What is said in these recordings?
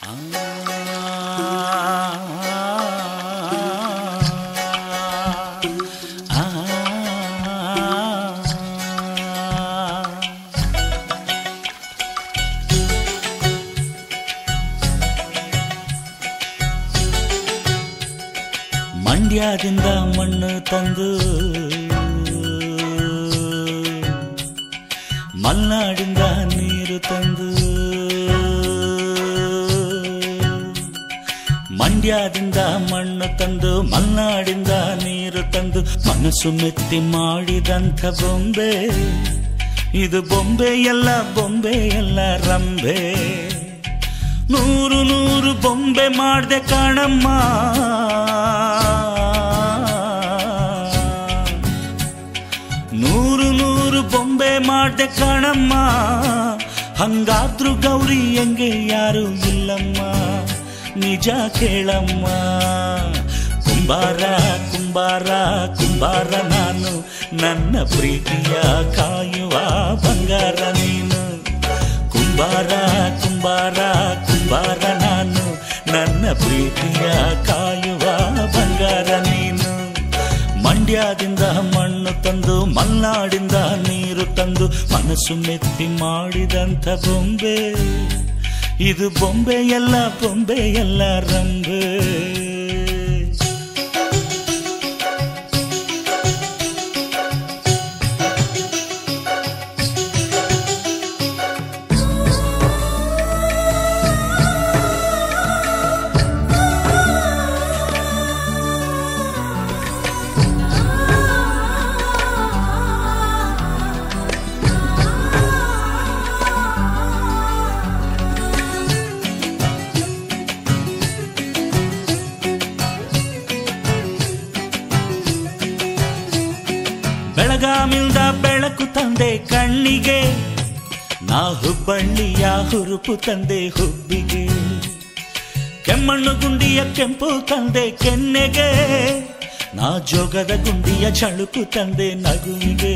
ಮಂಡ್ಯದಿಂದ ಮಣ್ಣು ತಂದು ಮಲ್ನಾಡಿಂದ ನೀರು ತಂದು ಮಂಡ್ಯದಿಂದ ಮಣ್ಣು ತಂದು ಮಲ್ನಾಡಿಂದ ನೀರು ತಂದು ಮನಸ್ಸು ಮೆತ್ತಿ ಮಾಡಿದಂಥ ಬೊಂಬೆ ಇದು ಬೊಂಬೆ ಎಲ್ಲ ಬೊಂಬೆ ಎಲ್ಲ ರಂಬೆ ನೂರು ನೂರು ಬೊಂಬೆ ಮಾಡ್ದೆ ಕಾಣಮ್ಮ ನೂರು ನೂರು ಬೊಂಬೆ ಮಾಡ್ದೆ ಕಾಣಮ್ಮ ಹಂಗಾದ್ರೂ ಗೌರಿ ಹೆಂಗೆ ಯಾರು ಇಲ್ಲಮ್ಮ ನಿಜ ಕೇಳಮ್ಮ ಕುಂಬಾರ ಕುಂಬಾರ ಕುಂಬಾರ ನಾನು ನನ್ನ ಪ್ರೀತಿಯ ಕಾಯುವ ಬಂಗಾರ ನೀನು ಕುಂಬಾರ ಕುಂಬಾರ ಕುಂಬಾರ ನಾನು ನನ್ನ ಪ್ರೀತಿಯ ಕಾಯುವ ಬಂಗಾರ ನೀನು ಮಂಡ್ಯದಿಂದ ಮಣ್ಣು ತಂದು ಮಲ್ನಾಡಿಂದ ನೀರು ತಂದು ಮನಸ್ಸು ಮೆತ್ತಿ ಮಾಡಿದಂಥ ಬೊಂಬೆ ಇದು ಬೊಂಬೆ ಎಲ್ಲ ಬೊಂಬೆ ಎಲ್ಲ ರಂಬೆ ಬೆಳಗಾಮಿಂದ ಬೆಳಕು ತಂದೆ ಕಣ್ಣಿಗೆ ನಾ ಹುಬ್ಬಳ್ಳಿಯ ಹುರುಪು ತಂದೆ ಹುಬ್ಬಿಗೆ ಕೆಮ್ಮಣ್ಣು ಗುಂಡಿಯ ಕೆಂಪು ತಂದೆ ಕೆನ್ನೆಗೆ ನಾ ಜೋಗದ ಗುಂಡಿಯ ಚಳುಕು ತಂದೆ ನಗುವಿಗೆ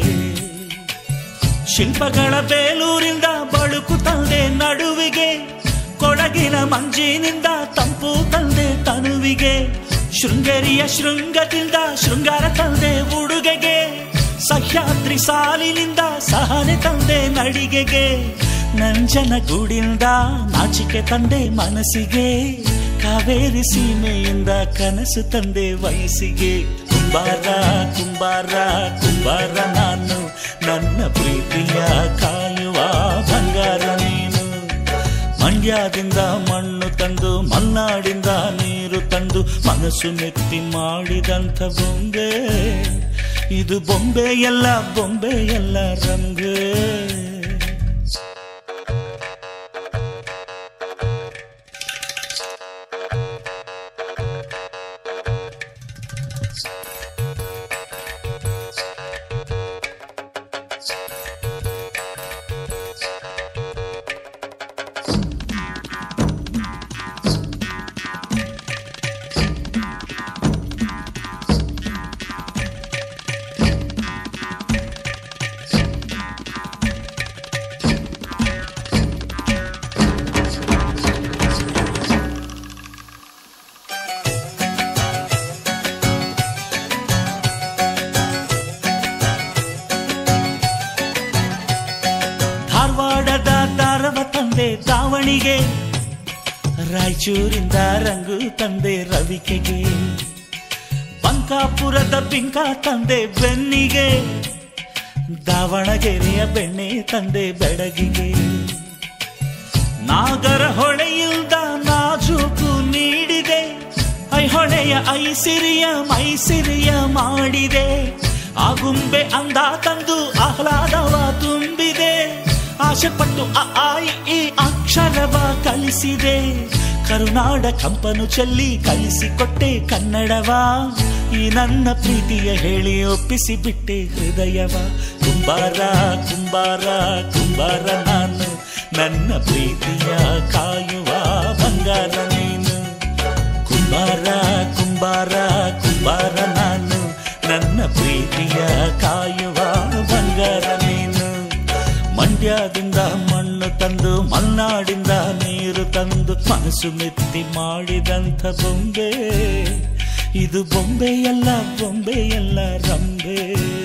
ಶಿಲ್ಪಗಳ ಬೇಲೂರಿಂದ ಬಳುಕು ತಂದೆ ನಡುವಿಗೆ ಕೊಡಗಿನ ಮಂಜಿನಿಂದ ತಂಪು ತಂದೆ ತನುವಿಗೆ ಶೃಂಗೇರಿಯ ಶೃಂಗದಿಂದ ಶೃಂಗಾರ ತಂದೆ ಉಡುಗೆಗೆ ಸಹ್ಯಾದ್ರಿ ಸಾಲಿನಿಂದ ಸಹನೆ ತಂದೆ ನಡಿಗೆಗೆ ನಂಜನ ಗೂಡಿಂದ ನಾಚಿಕೆ ತಂದೆ ಮನಸ್ಸಿಗೆ ಕಾವೇರಿ ಸೀಮೆಯಿಂದ ಕನಸು ತಂದೆ ವಯಸ್ಸಿಗೆ ಕುಂಬಾರ ಕುಂಬಾರ ಕುಂಬಾರ ನಾನು ನನ್ನ ಪ್ರೀತಿಯ ಕಾಯುವ ಬಂಗಾರ ನೀನು ಮಂಡ್ಯದಿಂದ ಮಣ್ಣು ತಂದು ಮಲ್ನಾಡಿಂದ ನೀರು ತಂದು ಮನಸ್ಸು ಮೆತ್ತಿ ಮಾಡಿದಂಥ ಬೊಂಬೆ ಇದು ಬೊಂಬೆ ಎಲ್ಲ ಬೊಂಬೆ ಎಲ್ಲ ರಂಬೆ ಧಾರವಾಡದ ದಾರವ ತಂದೆ ದಾವಣಿಗೆ ರಾಯಚೂರಿಂದ ರಂಗು ತಂದೆ ರವಿಕೆಗೆ ಬಂಕಾಪುರದ ಬಿಂಕ ತಂದೆ ಬೆನ್ನಿಗೆ ದಾವಣಗೆರೆಯ ಬೆಣ್ಣೆ ತಂದೆ ಬೆಡಗಿಗೆ ನಾಗರ ಹೊಳೆಯಿಲ್ದ ನಾಜೂಕು ನೀಡಿದೆ ಐಹೊಳೆಯ ಐಸಿರಿಯ ಮೈಸಿರಿಯ ಮಾಡಿದೆ ಆಗುಂಬೆ ಅಂದ ತಂದು ಆಹ್ಲಾದವ ತುಂಬಿದೆ ಆಸೆ ಪಟ್ಟು ಅ ಆಯಿ ಈ ಅಕ್ಷರವ ಕಲಿಸಿದೆ ಕರುನಾಡ ಕಂಪನು ಚೆಲ್ಲಿ ಕಲಿಸಿಕೊಟ್ಟೆ ಕನ್ನಡವ ಈ ನನ್ನ ಪ್ರೀತಿಯ ಹೇಳಿ ಒಪ್ಪಿಸಿ ಬಿಟ್ಟೆ ಹೃದಯವ ಕುಂಬಾರ ಕುಂಬಾರ ಕುಂಬಾರ ನಾನು ನನ್ನ ಪ್ರೀತಿಯ ಕಾಯುವ ಬಂಗಾರ ನೀನು ಕುಂಬಾರ ಕುಂಬಾರ ಕುಂಬಾರ ನಾನು ನನ್ನ ಪ್ರೀತಿಯ ಕಾಯುವ ಬಂಗಾರ ನೀನು ಮಂಡ್ಯದಿಂದ ಮಣ್ಣು ತಂದು ಮಲ್ನಾಡಿಂದ ನೀರು ತಂದು ಮನಸ್ಸು ಮೆತ್ತಿ ಮಾಡಿದಂಥ ಬೊಂಬೆ ಇದು ಬೊಂಬೆಯಲ್ಲ ಬೊಂಬೆಯಲ್ಲ ರಂಬೆ